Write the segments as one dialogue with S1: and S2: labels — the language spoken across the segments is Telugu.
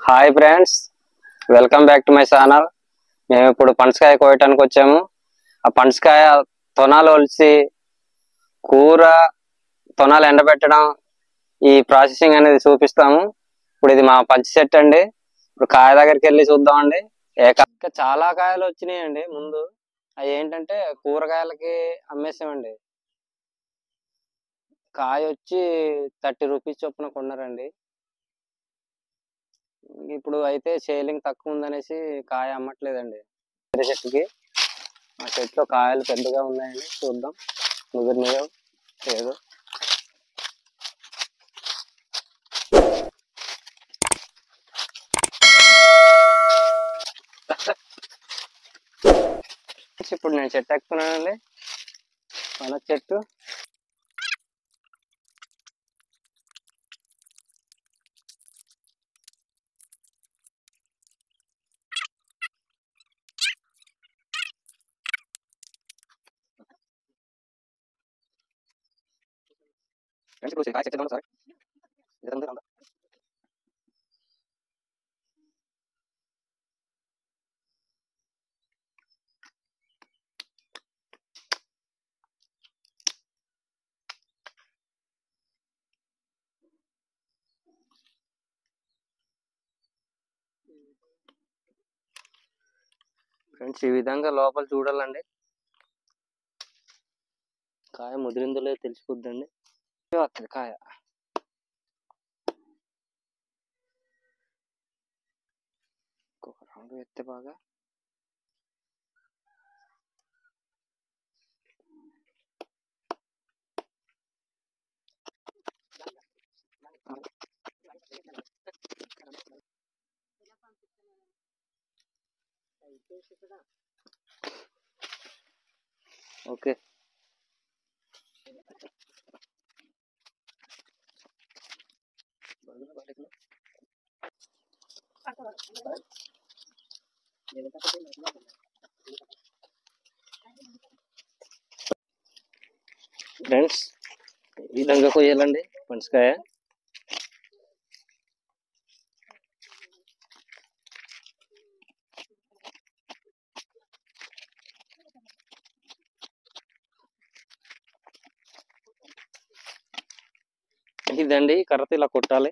S1: Hi friends welcome back to my channel మేము ఇప్పుడు పనసకాయ కోయటానికి వచ్చాము ఆ పనసకాయ తొనాలు ఒలిచి కూర తొనాలు ఎండబెట్టడం ఈ ప్రాసెసింగ్ అనేది చూపిస్తాము ఇప్పుడు ఇది మా పచ్చి చెట్టు అండి ఇప్పుడు కాయ దగ్గరికి వెళ్ళి చూద్దామండి ఏక ఇంకా చాలా కాయలు వచ్చినాయండి ముందు అవి ఏంటంటే కూరగాయలకి అమ్మేసామండి కాయ వచ్చి థర్టీ రూపీస్ చొప్పున కొన్నారండి ఇప్పుడు అయితే సేలింగ్ తక్కువ ఉందనేసి కాయ అమ్మట్లేదండి వేరే చెట్టుకి ఆ చెట్లో కాయలు పెద్దగా ఉన్నాయండి చూద్దాం ముదిరినాయో ఏదో ఇప్పుడు నేను చెట్టు ఎక్కుతున్నానండి మన చెట్టు ఫ్రెండ్స్ ఇప్పుడు కాయ చెక్ చేద్దాం సార్ ఇదంతా అంతా. ఫ్రెండ్స్ ఈ విధంగా లోపల చూడాలండి కాయ ముదిరిందో లేదో తెలిసిపోద్దండి వస్తుంది కాయ ఇంకొక రౌండ్ ఎత్తే బాగా ఓకే ఫ్రెండ్స్ ఈ విధంగా కొయ్యాలండి పనసకాయ ఇదండి కర్రతో ఇలా కొట్టాలి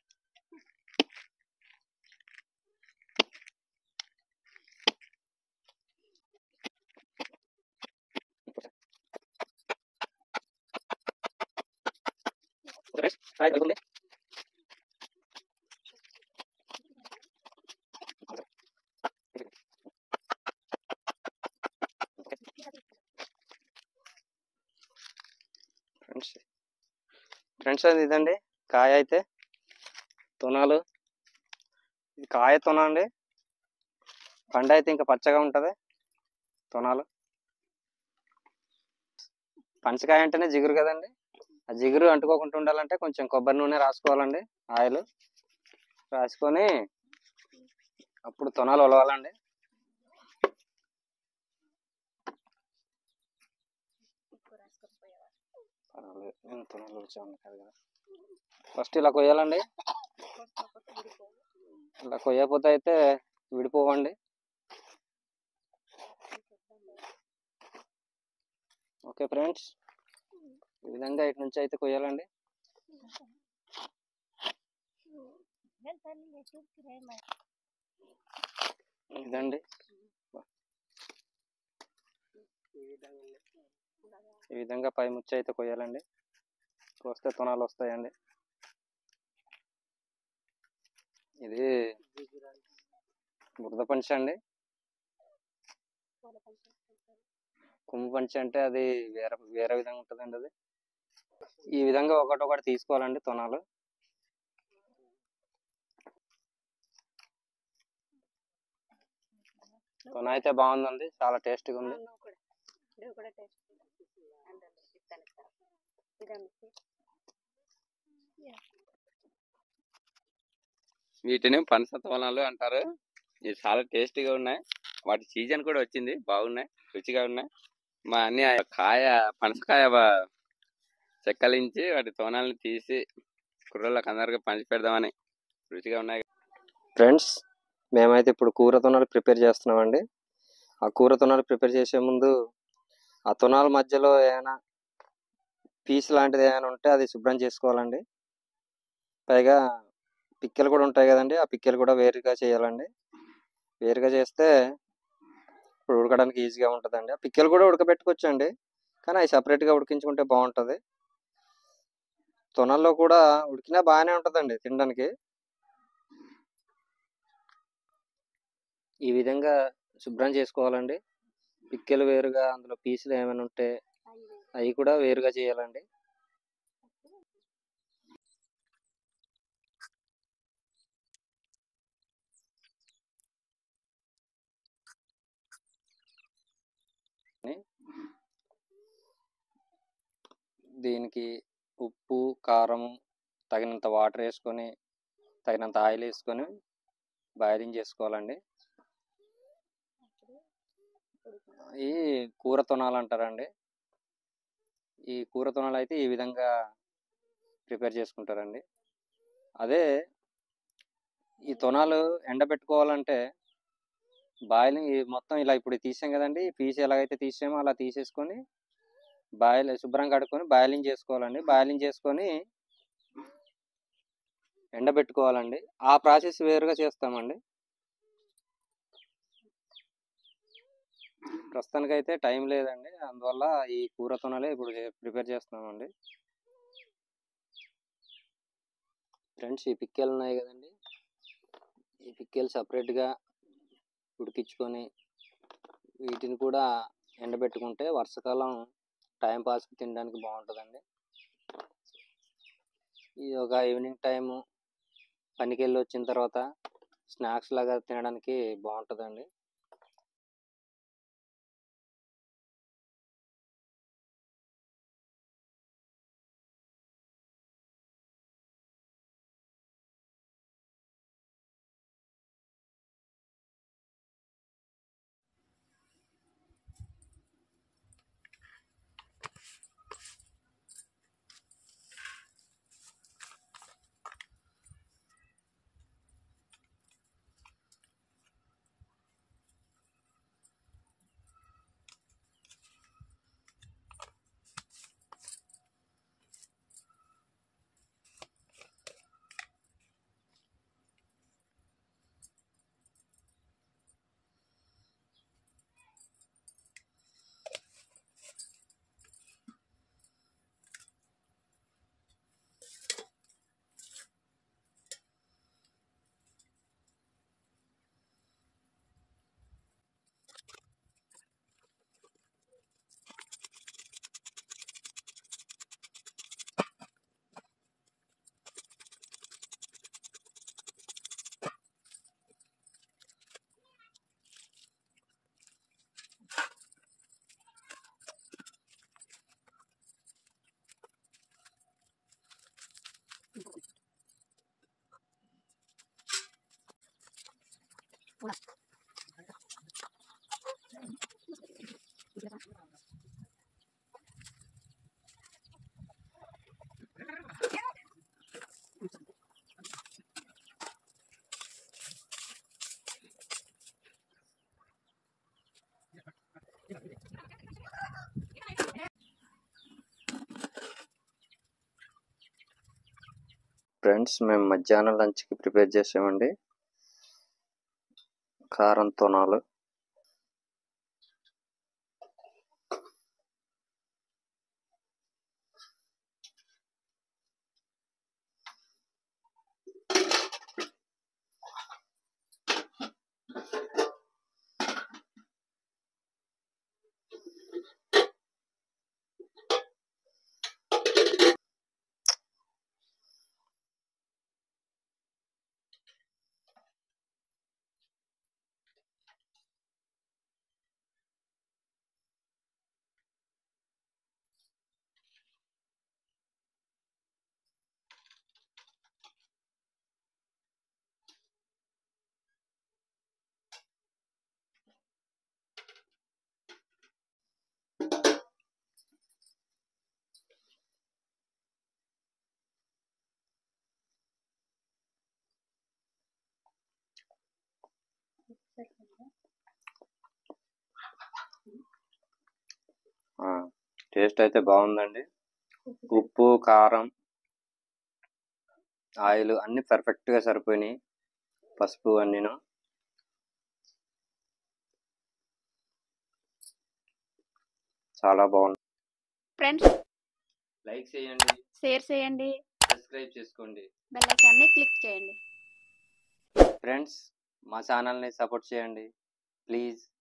S1: హాయ్ వెల్కమ్ ఫ్రెండ్స్ ఫ్రెండ్స్ అది ఇదండి కాయ అయితే తునాలు ఇది కాయ తున అండి పండు అయితే ఇంకా పచ్చగా ఉంటది తునాలు పంచకాయ అంటేనే జిగురు కదండి ఆ జిగురు అంటుకోకుండా ఉండాలంటే కొంచెం కొబ్బరి నూనె రాసుకోవాలండి ఆయిల్ రాసుకొని అప్పుడు తొనాలు ఒలవాలండి పర్వాలేదు నేను తొనాలు వచ్చాను కదా ఫస్ట్ ఇలా కొయ్యాలండి ఇలా కొయ్యకపోతే అయితే విడిపోవండి ఓకే ఫ్రెండ్స్ ఈ విధంగా ఇటు నుంచి అయితే కొయ్యాలండి ఇదండి ఈ విధంగా పై ముచ్చి అయితే కొయ్యాలండి కోస్తే తునాలు వస్తాయండి ఇది బురద పంచ అండి కొమ్ము పంచ అంటే అది వేరే వేరే విధంగా ఉంటుందండి అది ఈ విధంగా ఒకటి ఒకటి తీసుకోవాలండి తునాలు తున అయితే బాగుందండి చాలా టేస్టీగా ఉంది
S2: వీటిని పనస తోనాలు అంటారు ఇవి చాలా టేస్టీగా ఉన్నాయి వాటి సీజన్ కూడా వచ్చింది బాగున్నాయి రుచిగా ఉన్నాయి మా అన్ని ఆ కాయ పనసకాయ బా- చెక్కలించి వాటి తోనాలను తీసి కుర్రలకు అందరికి పంచి పెడదామని రుచిగా ఉన్నాయి
S1: ఫ్రెండ్స్ మేమైతే ఇప్పుడు కూర తొనాలు ప్రిపేర్ చేస్తున్నామండి ఆ కూర తొనాలు ప్రిపేర్ చేసే ముందు ఆ తొనాల మధ్యలో ఏమైనా పీస్ లాంటిది ఏమైనా ఉంటే అది శుభ్రం చేసుకోవాలండి పైగా పిక్కలు కూడా ఉంటాయి కదండి ఆ పిక్కలు కూడా వేరుగా చేయాలండి వేరుగా చేస్తే ఇప్పుడు ఉడకడానికి ఈజీగా ఉంటుందండి ఆ పిక్కలు కూడా ఉడకబెట్టుకోవచ్చండి కానీ అవి సపరేట్గా ఉడికించుకుంటే బాగుంటుంది తొనల్లో కూడా ఉడికినా బాగానే ఉంటుందండి తినడానికి ఈ విధంగా శుభ్రం చేసుకోవాలండి పిక్కలు వేరుగా అందులో పీసులు ఏమైనా ఉంటే అవి కూడా వేరుగా చేయాలండి దీనికి ఉప్పు కారం తగినంత వాటర్ వేసుకొని తగినంత ఆయిల్ వేసుకొని బాయిలింగ్ చేసుకోవాలండి ఈ కూర తొనాలు అంటారండి ఈ కూర తొనాలు అయితే ఈ విధంగా ప్రిపేర్ చేసుకుంటారండి అదే ఈ తొనాలు ఎండబెట్టుకోవాలంటే బాయిలింగ్ మొత్తం ఇలా ఇప్పుడు తీసాం కదండి పీస్ ఎలాగైతే తీసామో అలా తీసేసుకొని బాయిల్ శుభ్రం కడుక్కొని బాయిలింగ్ చేసుకోవాలండి బాయిలింగ్ చేసుకొని ఎండబెట్టుకోవాలండి ఆ ప్రాసెస్ వేరుగా చేస్తామండి ప్రస్తుతానికైతే టైం లేదండి అందువల్ల ఈ కూర తొనలే ఇప్పుడు ప్రిపేర్ చేస్తున్నామండి ఫ్రెండ్స్ ఈ పిక్కలు ఉన్నాయి కదండి ఈ పిక్కలు సపరేట్గా ఉడికించుకొని వీటిని కూడా ఎండబెట్టుకుంటే వర్షాకాలం టైం పాస్కి తినడానికి బాగుంటుందండి ఇది ఒక ఈవినింగ్ టైము పనికి వెళ్ళి వచ్చిన తర్వాత స్నాక్స్ లాగా తినడానికి బాగుంటుందండి ఫ్రెండ్స్ మేము మధ్యాహ్నం లంచ్కి ప్రిపేర్ చేసామండి కారం తొనాలు టేస్ట్ అయితే బాగుందండి ఉప్పు కారం ఆయిల్ అన్ని పర్ఫెక్ట్ గా సరిపోయినాయి పసుపు అన్నీను చాలా బాగుంది
S3: ఫ్రెండ్స్
S2: లైక్ చేయండి
S3: షేర్ చేయండి
S2: సబ్స్క్రైబ్ చేసుకోండి
S3: బెల్ ఐకాన్ని క్లిక్ చేయండి
S1: ఫ్రెండ్స్ మా ఛానల్ని సపోర్ట్ చేయండి ప్లీజ్